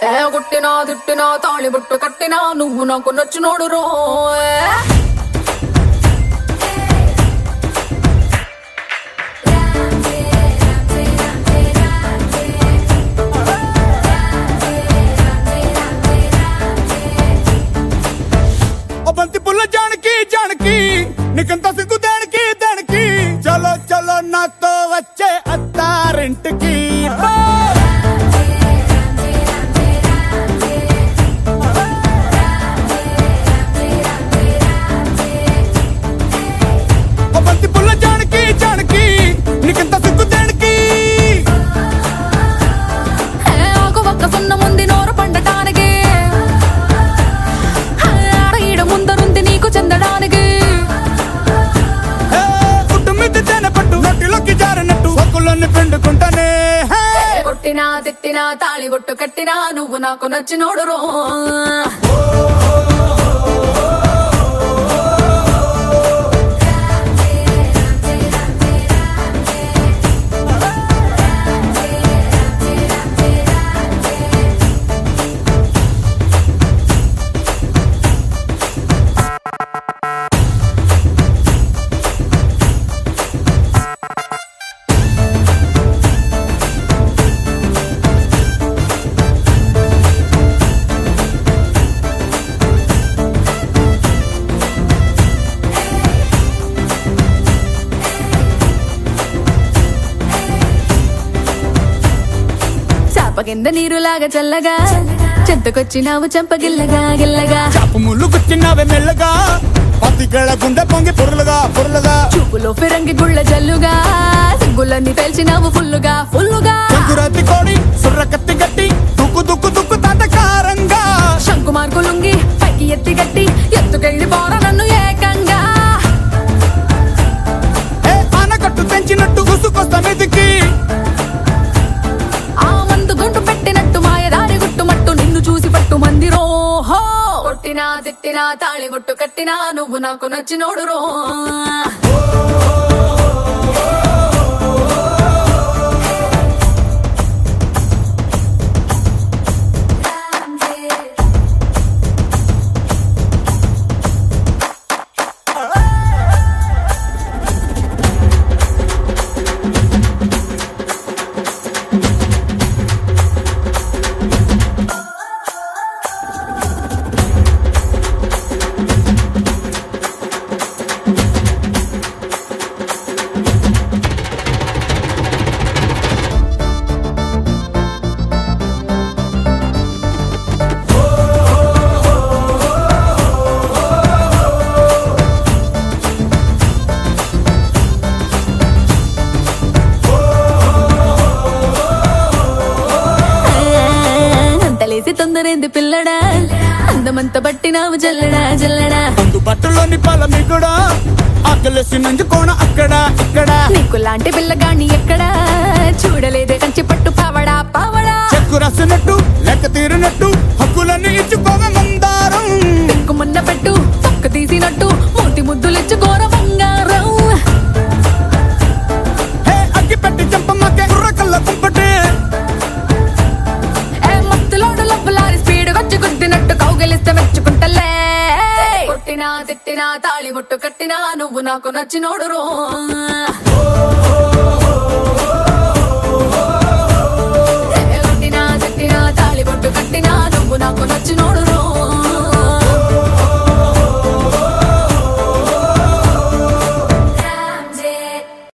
ఏ గుట్టినా తిట్టినా తాళి బుట్టు కట్టినా నువ్వు నాకు నచ్చినోడు రో ఏ. ఓ బంతి పుల్ల జానకి జానకి నీకంత సిగ్గు దానికి దానికి చలో చలో నాతో వచ్చే అత్తారింటికి ఓ బంతి పుల్ల జానకి జానకి నీకంత సిగ్గు దానికి ఏ ఒక ఒక్క సున్న ముందు నోరు పండటానికి ఏ ఆడ ఈడ ముందరుంది నీకు చెందడానికి ఏ, పుట్టు మీద తేనె పట్టు నోటిలోకి జారినట్టు సొక్కులన్నీ పిండుకుంటానే హే. కొట్టినా తిట్టినా తాళి బొట్టు కట్టినా నువ్వు నాకు నచ్చినోడు రో చాప కింద నీరులాగా చల్లగా చెంతకొచ్చినావు చంపగిల్లగా గిల్లగా చాపు ముళ్ళు గుచ్చినావే మెల్లగా పత్తికళ గుండె పొంగి పొరులుగా పొరులుగా చూపులో ఫిరంగి గుళ్ళ జల్లుగా సిగ్గులన్నీ తెలిసినావు ఫుల్లుగా ఫుల్లుగా సంకురాతి కోడి సుర్ర కత్తి గట్టి దుక్కు దుక్కు దుక్కు తాతకారంగా శంకు మార్కులుంగి పైకి ఎత్తి గట్టి ఎత్తుకెళ్ళి పోర నన్ను ఏకంగా ఏ ఆనకట్టు తెంచినట్టు గుసుకొస్తా మీదికి ఆ మందు గుంటు పెట్టినట్టు మాయదారి గుట్టుమట్టు నిన్ను చూసి పట్టు మంది రోహో కొట్టినా తిట్టినా తాళి బొట్టు కట్టినా నువ్వు నాకు నచ్చినోడు రో అంతలేసి తొందరేంది పిల్లడా అందమంత పట్టినావు జల్లడా జల్లడా అందు బట్టలోని పాల కూడా ఆకలేసి నంజుకోణ అక్కడ ఇక్కడ నీకు లాంటి పిల్లగాని ఎక్కడా చూడలేదే కంచి పట్టు పావడా పావడా చెక్కు రాసినట్టు లెక్క తీరినట్టు హక్కులన్నీ ఇచ్చుకోవే మందారం మున్న పెట్టు పక్క తీసినట్టు మూతి ముద్దులిచ్చు ఘోర బంగారం హే అగ్గి పెట్టి చంపమ్మకే కుర్ర కళ్ళ కుంపటే ఏ మత్తులోడు లబ్బులారి స్పీడ్ వచ్చి గుద్దినట్టు కౌగిలిస్తే మెచ్చుకుంటలే కొట్టినా తిట్టినా తాళి బొట్టు కట్టినా నువ్వు నాకు నచ్చినోడు రో